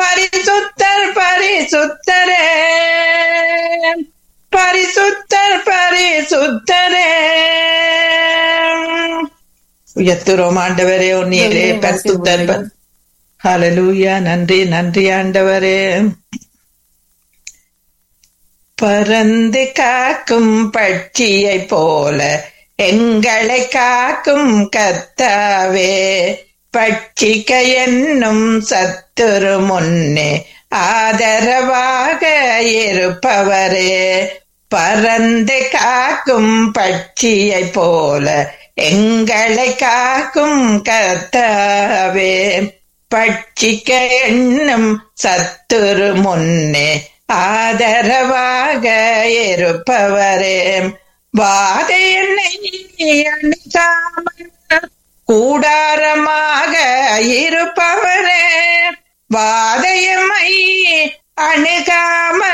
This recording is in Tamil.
பரிசுத்தர் பரிசுத்தரே பரிசுத்தர் பரிசுத்தரே உயர்த்துறோம் ஆண்டவரே உன்னீரே பரிசுத்தர் ப- ஹalleluya நன்றி நன்றி ஆண்டவரே பறந்து காக்கும் பட்சியை போல எங்களை காக்கும் கத்தாவே பட்சிக்க என்னும் சத்துரு முன்னே ஆதரவாக இருப்பவரே பறந்து காக்கும் பட்சியை போல எங்களை காக்கும் கத்தாவே பட்சிக்க எண்ணும் சத்துரு முன்னே ஆதரவாக இருப்பவரே வாத என்னை அணிசாமல் கூடாரமாக இருப்பவரே வாதையம்மை அணுகா